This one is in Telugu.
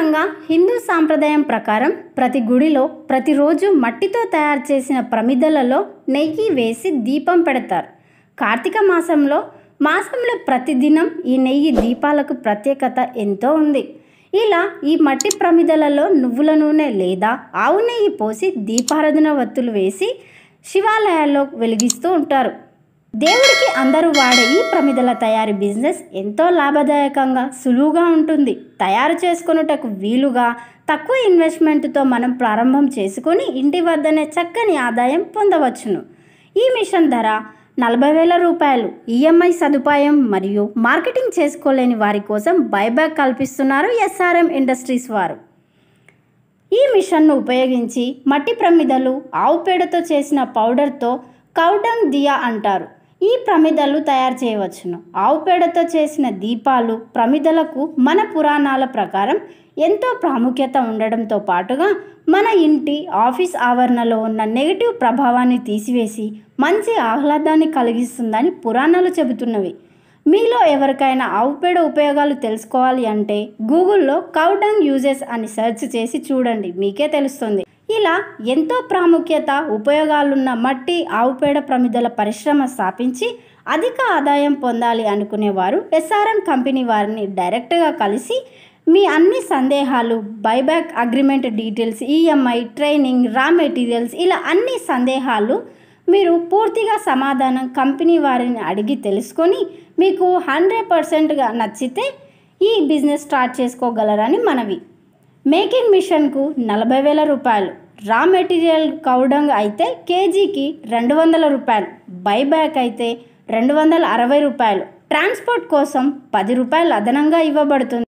సాధారణంగా హిందూ సాంప్రదాయం ప్రకారం ప్రతి గుడిలో ప్రతిరోజు మట్టితో తయారు చేసిన ప్రమిదలలో నెయ్యి వేసి దీపం పెడతారు కార్తీక మాసంలో మాసంలో ప్రతిదినం ఈ నెయ్యి దీపాలకు ప్రత్యేకత ఎంతో ఉంది ఇలా ఈ మట్టి ప్రమిదలలో నువ్వుల నూనె లేదా ఆవు నెయ్యి పోసి దీపారాధన వత్తులు వేసి శివాలయాల్లో వెలిగిస్తూ ఉంటారు దేవుడికి అందరూ వాడే ఈ ప్రమిదల తయారీ బిజినెస్ ఎంతో లాభదాయకంగా సులువుగా ఉంటుంది తయారు చేసుకొనుటకు వీలుగా తక్కువ ఇన్వెస్ట్మెంట్తో మనం ప్రారంభం చేసుకొని ఇంటి వద్దనే చక్కని ఆదాయం పొందవచ్చును ఈ మిషన్ ధర నలభై వేల రూపాయలు ఈఎంఐ సదుపాయం మరియు మార్కెటింగ్ చేసుకోలేని వారి కోసం బైబ్యాక్ కల్పిస్తున్నారు ఎస్ఆర్ఎం ఇండస్ట్రీస్ వారు ఈ మిషన్ను ఉపయోగించి మట్టి ప్రమిదలు ఆవు పేడతో చేసిన పౌడర్తో కౌడంగ్ దియా అంటారు ఈ ప్రమిదలు తయారు చేయవచ్చును ఆవు పేడతో చేసిన దీపాలు ప్రమిదలకు మన పురాణాల ప్రకారం ఎంతో ప్రాముఖ్యత ఉండడంతో పాటుగా మన ఇంటి ఆఫీస్ ఆవరణలో ఉన్న నెగిటివ్ ప్రభావాన్ని తీసివేసి మంచి ఆహ్లాదాన్ని కలిగిస్తుందని పురాణాలు చెబుతున్నవి మీలో ఎవరికైనా ఆవు పేడ ఉపయోగాలు తెలుసుకోవాలి అంటే గూగుల్లో కౌడంగ్ యూజెస్ అని సెర్చ్ చేసి చూడండి మీకే తెలుస్తుంది ఇలా ఎంతో ప్రాముఖ్యత ఉపయోగాలున్న మట్టి ఆవు పేడ ప్రమిదల పరిశ్రమ స్థాపించి అధిక ఆదాయం పొందాలి అనుకునేవారు ఎస్ఆర్ఎం కంపెనీ వారిని డైరెక్ట్గా కలిసి మీ అన్ని సందేహాలు buyback agreement details EMI training raw materials ఇలా అన్ని సందేహాలు మీరు పూర్తిగా సమాధానం కంపెనీ వారిని అడిగి తెలుసుకొని మీకు హండ్రెడ్ పర్సెంట్గా నచ్చితే ఈ బిజినెస్ స్టార్ట్ చేసుకోగలరని మనవి మేకింగ్ మిషన్కు నలభై వేల రూపాయలు రా మెటీరియల్ కౌడంగ్ అయితే కేజీకి రెండు వందల రూపాయలు బైబ్యాక్ అయితే రెండు వందల అరవై రూపాయలు ట్రాన్స్పోర్ట్ కోసం పది రూపాయలు అదనంగా ఇవ్వబడుతుంది